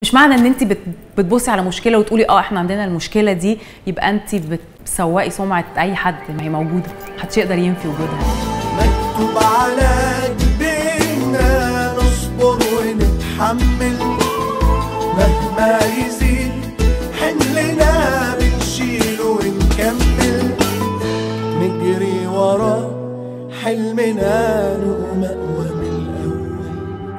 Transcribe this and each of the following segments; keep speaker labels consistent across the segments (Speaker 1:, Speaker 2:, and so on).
Speaker 1: مش معنى ان انت بت- بتبصي على مشكله وتقولي اه احنا عندنا المشكله دي يبقى انت بتسوقي سمعه اي حد ما هي موجوده محدش يقدر ينفي وجودها
Speaker 2: مكتوب على جبيننا نصبر ونتحمل مهما يزيد حملنا بنشيله ونكمل نجري ورا حلمنا نقوم أقوى من الأول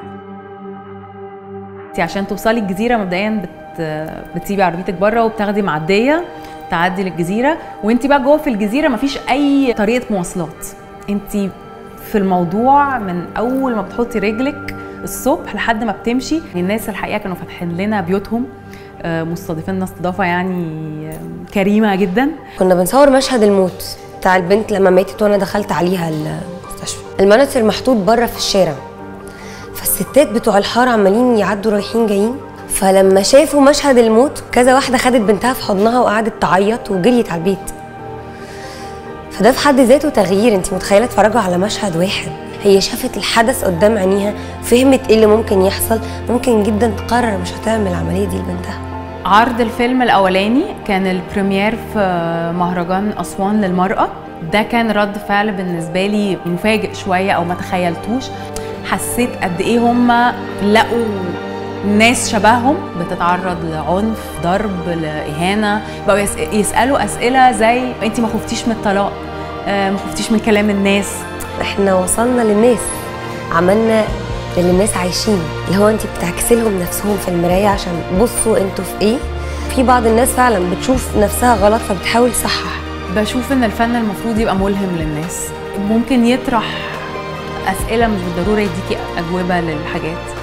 Speaker 1: انت عشان توصلي الجزيره مبدئيا بت... بتسيبي عربيتك بره وبتاخدي معديه تعدي للجزيره وانت بقى جوه في الجزيره مفيش اي طريقه مواصلات انت في الموضوع من اول ما بتحطي رجلك الصبح لحد ما بتمشي الناس الحقيقه كانوا فاتحين لنا بيوتهم آه، مستضيفيننا استضافه يعني آه، كريمه جدا
Speaker 3: كنا بنصور مشهد الموت بتاع البنت لما ماتت وانا دخلت عليها المستشفى المانيتور محطوط بره في الشارع فالستات بتوع الحاره عمالين يعدوا رايحين جايين فلما شافوا مشهد الموت كذا واحده خدت بنتها في حضنها وقعدت تعيط وجريت على البيت فده في حد ذاته تغيير انت متخيله تتفرجوا على مشهد واحد هي شافت الحدث قدام عينيها فهمت ايه اللي ممكن يحصل ممكن جدا تقرر مش هتعمل العمليه دي لبنتها
Speaker 1: عرض الفيلم الاولاني كان البريمير في مهرجان اسوان للمراه ده كان رد فعل بالنسبه لي مفاجئ شويه او ما تخيلتوش حسيت قد ايه هم لقوا ناس شبههم بتتعرض لعنف ضرب لاهانه بقوا يس- يسالوا اسئله زي انت ما خفتيش من الطلاق آه، ما خفتيش من كلام الناس
Speaker 3: احنا وصلنا للناس عملنا اللي الناس عايشين اللي هو انت بتعكسي لهم نفسهم في المرايه عشان بصوا انتوا في ايه في بعض الناس فعلا بتشوف نفسها غلط فبتحاول تصحح
Speaker 1: بشوف ان الفن المفروض يبقى ملهم للناس ممكن يطرح اسئله مش بالضروره يديكي اجوبه للحاجات